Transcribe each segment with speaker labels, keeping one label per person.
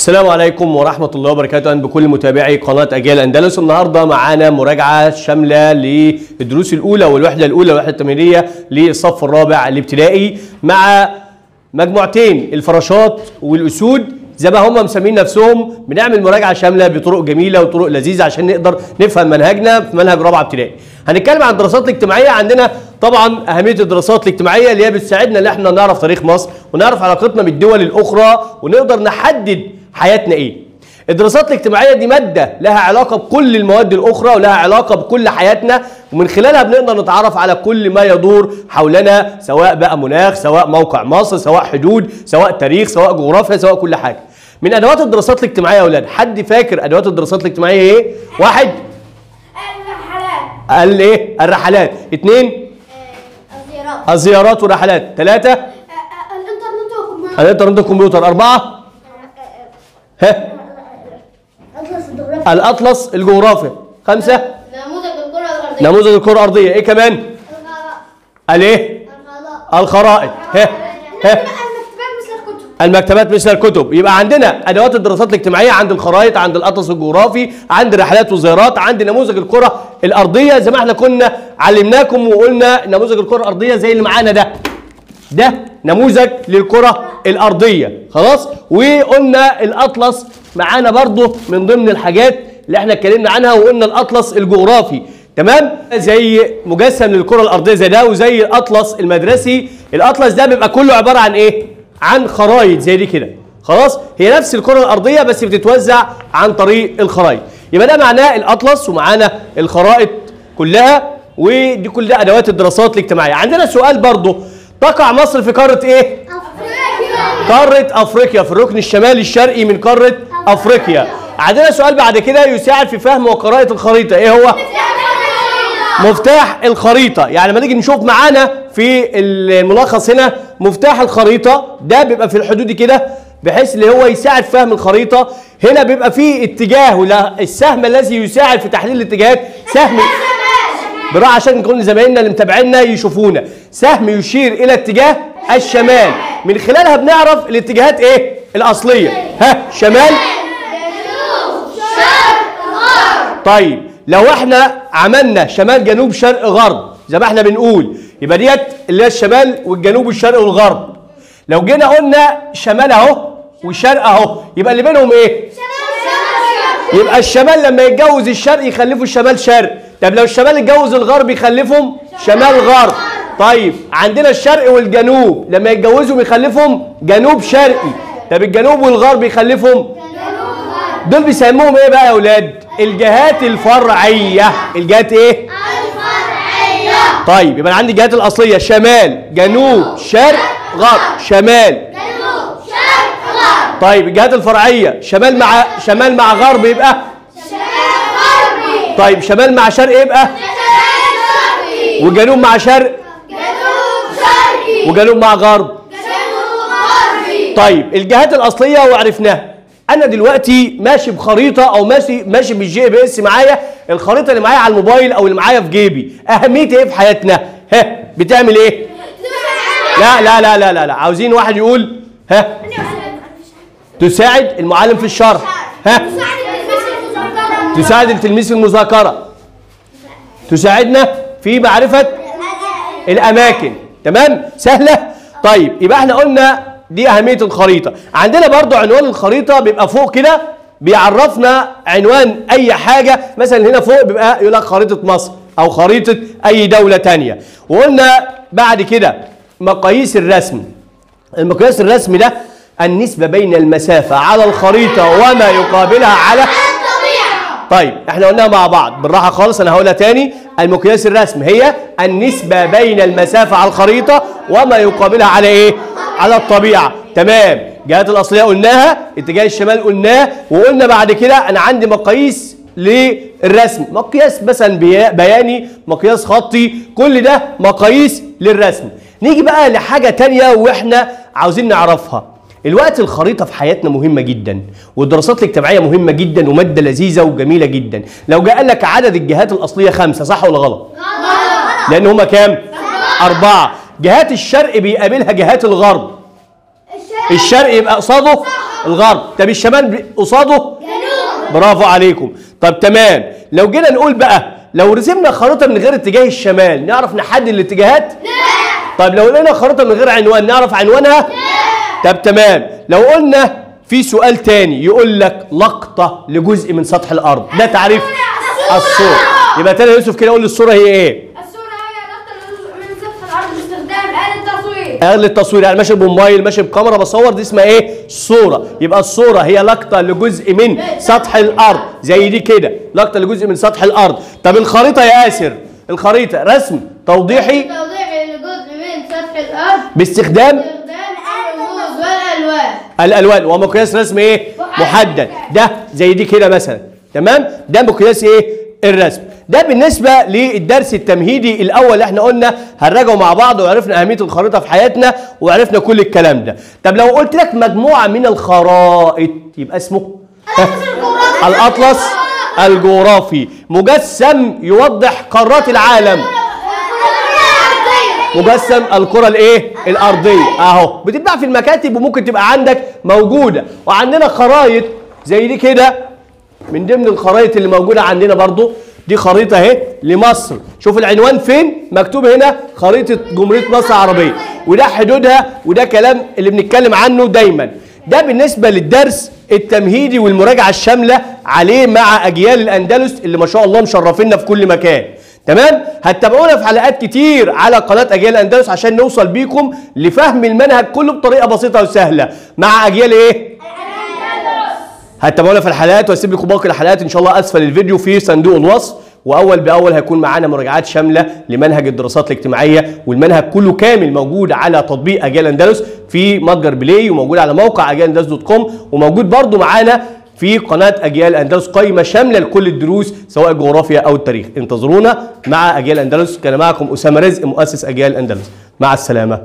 Speaker 1: السلام عليكم ورحمة الله وبركاته أهلا بكل متابعي قناة أجيال أندلس النهاردة معانا مراجعة شاملة للدروس الأولى والوحدة الأولى والوحدة التمرينية للصف الرابع الابتدائي مع مجموعتين الفراشات والأسود زي ما هم مسمين نفسهم بنعمل مراجعة شاملة بطرق جميلة وطرق لذيذة عشان نقدر نفهم منهجنا في منهج رابعة ابتدائي هنتكلم عن الدراسات الاجتماعية عندنا طبعا أهمية الدراسات الاجتماعية اللي هي بتساعدنا ان احنا نعرف تاريخ مصر ونعرف علاقتنا بالدول الأخرى ونقدر نحدد حياتنا ايه الدراسات الاجتماعيه دي ماده لها علاقه بكل المواد الاخرى ولها علاقه بكل حياتنا ومن خلالها بنقدر نتعرف على كل ما يدور حولنا سواء بقى مناخ سواء موقع مصر سواء حدود سواء تاريخ سواء جغرافيا سواء كل حاجه من ادوات الدراسات الاجتماعيه يا اولاد حد فاكر ادوات الدراسات الاجتماعيه ايه واحد
Speaker 2: الرحلات
Speaker 1: قال ايه الرحلات اثنين
Speaker 2: الزيارات
Speaker 1: الزيارات والرحلات ثلاثه
Speaker 2: الانترنت والكمبيوتر
Speaker 1: الانترنت والكمبيوتر اربعه ها
Speaker 2: اطلس الجغرافيا
Speaker 1: الاطلس الجغرافي خمسه
Speaker 2: نموذج الكرة الأرضية
Speaker 1: نموذج الكره الارضيه ايه كمان
Speaker 2: الغراء
Speaker 1: الايه
Speaker 2: الغراء
Speaker 1: الخرائط ها ها
Speaker 2: المكتبات مثل الكتب
Speaker 1: المكتبات مثل الكتب يبقى عندنا ادوات الدراسات الاجتماعيه عند الخرائط عند الاطلس الجغرافي عند الرحلات والزيارات عند نموذج الكره الارضيه زي ما احنا كنا علمناكم وقلنا نموذج الكره الارضيه زي اللي معانا ده ده نموذج للكره الارضيه خلاص وقلنا الاطلس معانا برضو من ضمن الحاجات اللي احنا اتكلمنا عنها وقلنا الاطلس الجغرافي تمام زي مجسم للكره الارضيه زي ده وزي الاطلس المدرسي الاطلس ده بيبقى كله عباره عن ايه عن خرايط زي دي كده خلاص هي نفس الكره الارضيه بس بتتوزع عن طريق الخرايط يبقى ده معناه الاطلس ومعانا الخرائط كلها ودي كلها ادوات الدراسات الاجتماعيه عندنا سؤال برضو تقع مصر في قاره ايه قارة أفريقيا في الركن الشمالي الشرقي من قارة أفريقيا عندنا سؤال بعد كده يساعد في فهم وقراءة الخريطة إيه هو؟ مفتاح الخريطة يعني لما نيجي نشوف معانا في الملخص هنا مفتاح الخريطة ده بيبقى في الحدود كده بحيث اللي هو يساعد فهم الخريطة هنا بيبقى فيه اتجاه ولا السهم الذي يساعد في تحليل الاتجاهات سهم براحة عشان كل زمايلنا اللي متابعينا يشوفونا سهم يشير الى اتجاه الشمال من خلالها بنعرف الاتجاهات ايه الاصليه ها شمال طيب لو احنا عملنا شمال جنوب شرق غرب زي ما احنا بنقول يبقى ديت اللي هي الشمال والجنوب والشرق والغرب لو جينا قلنا شمال اهو وشرق اهو يبقى اللي بينهم ايه يبقى الشمال لما يتجوز الشرق يخلفوا الشمال شرق طب لو الشمال اتجوز الغرب يخلفهم شمال غرب طيب عندنا الشرق والجنوب لما يتجوزوا بيخلفهم جنوب شرقي طب الجنوب والغرب يخلفهم دول بيسموهم ايه بقى يا اولاد الجهات الفرعيه الجهات ايه طيب يبقى أنا عندي الجهات الاصليه شمال جنوب شرق غرب شمال طيب الجهات الفرعيه شمال مع شمال مع غرب يبقى طيب شمال مع شرق يبقى وجنوب مع شرق وجنوب مع غرب طيب الجهات الاصليه وعرفناها انا دلوقتي ماشي بخريطه او ماشي ماشي بالجي بي اس معايا الخريطه اللي معايا على الموبايل او اللي معايا في جيبي اهميتها ايه في حياتنا ها بتعمل ايه لا لا لا لا لا, لا. عاوزين واحد يقول ها تساعد المعلم في الشرح ها تساعد التلميذ في المذاكره تساعدنا في معرفه الاماكن تمام سهله طيب يبقى احنا قلنا دي اهميه الخريطه عندنا برضو عنوان الخريطه بيبقى فوق كده بيعرفنا عنوان اي حاجه مثلا هنا فوق بيبقى يقول لك خريطه مصر او خريطه اي دوله تانية وقلنا بعد كده مقاييس الرسم المقياس الرسمي ده النسبه بين المسافه على الخريطه وما يقابلها على طيب احنا قلناها مع بعض بالراحه خالص انا هقولها تاني المقياس الرسمي هي النسبه بين المسافه على الخريطه وما يقابلها على ايه على الطبيعه تمام الجهات الاصليه قلناها اتجاه الشمال قلناه وقلنا بعد كده انا عندي مقاييس للرسم مقياس مثلا بي- بياني مقياس خطي كل ده مقاييس للرسم نيجي بقى لحاجه تانية واحنا عاوزين نعرفها الوقت الخريطة في حياتنا مهمة جدا والدراسات الاجتماعية مهمة جدا ومادة لذيذة وجميلة جدا لو جاء لك عدد الجهات الأصلية خمسة صح ولا غلط؟ لأن هما كام؟ أربعة جهات الشرق بيقابلها جهات الغرب الشرق يبقى قصاده الغرب طب الشمال ب- قصاده
Speaker 2: جنوب
Speaker 1: برافو عليكم طب تمام لو جينا نقول بقى لو رسمنا خريطه من غير اتجاه الشمال نعرف نحدد الاتجاهات طب لو لقينا خريطه من غير عنوان نعرف عنوانها طب تمام لو قلنا في سؤال تاني يقول لك لقطه لجزء من سطح الارض ده تعريف الصوره يبقى تاني يا يوسف كده قول لي الصوره هي ايه
Speaker 2: الصورة هي لقطة من سطح الأرض باستخدام آلة تصوير
Speaker 1: آلة التصوير يعني ماشي بموبايل ماشي بكاميرا بصور دي اسمها ايه؟ صورة يبقى الصورة هي لقطة لجزء من سطح الأرض زي دي كده لقطة لجزء من سطح الأرض طب الخريطة يا ياسر الخريطة رسم توضيحي
Speaker 2: توضيحي لجزء من سطح الأرض
Speaker 1: باستخدام
Speaker 2: باستخدام الرموز والألوان
Speaker 1: الألوان ومقياس رسم ايه؟ محدد ده زي دي كده مثلا تمام؟ ده مقياس ايه؟ الرسم ده بالنسبة للدرس التمهيدي الأول اللي احنا قلنا هنراجعه مع بعض وعرفنا أهمية الخريطة في حياتنا وعرفنا كل الكلام ده طب لو قلت لك مجموعة من الخرائط يبقى اسمه الأطلس الجغرافي مجسم يوضح قارات العالم مجسم الكرة الايه؟ الأرضية أهو بتتباع في المكاتب وممكن تبقى عندك موجودة وعندنا خرايط زي دي كده من ضمن الخرايط اللي موجودة عندنا برضو دي خريطة اهي لمصر شوف العنوان فين مكتوب هنا خريطة جمهورية مصر العربية وده حدودها وده كلام اللي بنتكلم عنه دايما ده بالنسبة للدرس التمهيدي والمراجعة الشاملة عليه مع أجيال الأندلس اللي ما شاء الله مشرفينا في كل مكان تمام هتتابعونا في حلقات كتير على قناه اجيال الاندلس عشان نوصل بيكم لفهم المنهج كله بطريقه بسيطه وسهله مع اجيال ايه هتتابعونا في الحلقات واسيب لكم باقي الحلقات ان شاء الله اسفل الفيديو في صندوق الوصف واول باول هيكون معانا مراجعات شامله لمنهج الدراسات الاجتماعيه والمنهج كله كامل موجود على تطبيق اجيال اندلس في متجر بلاي وموجود على موقع اجيال اندلس دوت كوم وموجود برضو معانا في قناه اجيال اندلس قائمه شامله لكل الدروس سواء الجغرافيا او التاريخ انتظرونا مع اجيال اندلس كان معكم اسامه رزق مؤسس اجيال اندلس مع السلامه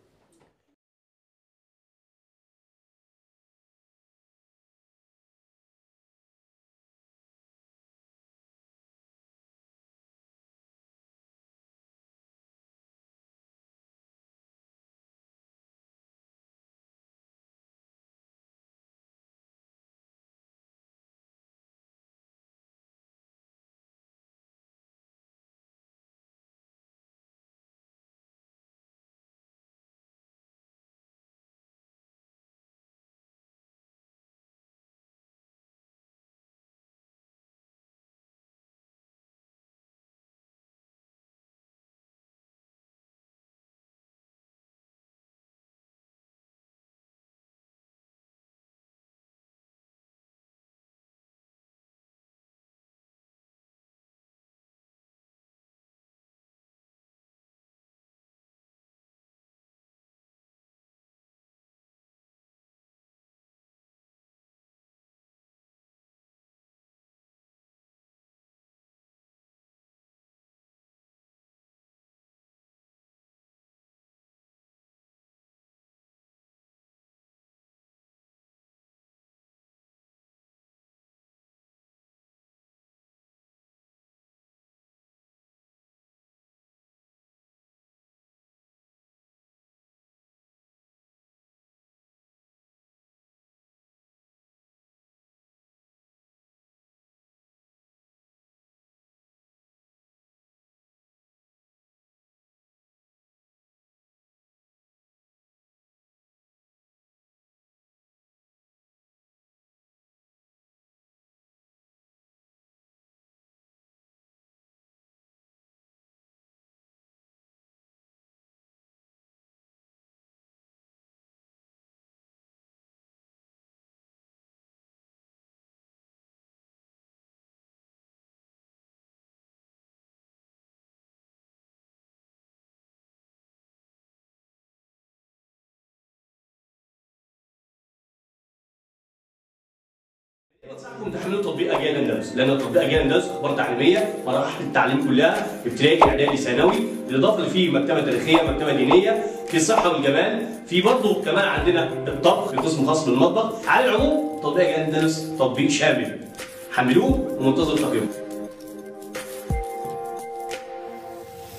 Speaker 1: بنصحكم تحملوا تطبيق اجيال اندلس لان تطبيق اجيال اندلس اخبار تعليميه مراحل التعليم كلها ابتدائي اعدادي ثانوي بالاضافه اللي فيه مكتبه تاريخيه مكتبه دينيه في الصحه والجمال في برضه كمان عندنا الطبخ في قسم خاص بالمطبخ على العموم تطبيق اجيال اندلس تطبيق شامل حملوه ومنتظر تقييمكم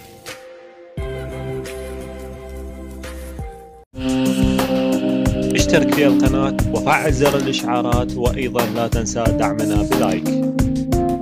Speaker 3: اشترك اشترك في القناة وفعل زر الإشعارات وأيضا لا تنسى دعمنا بلايك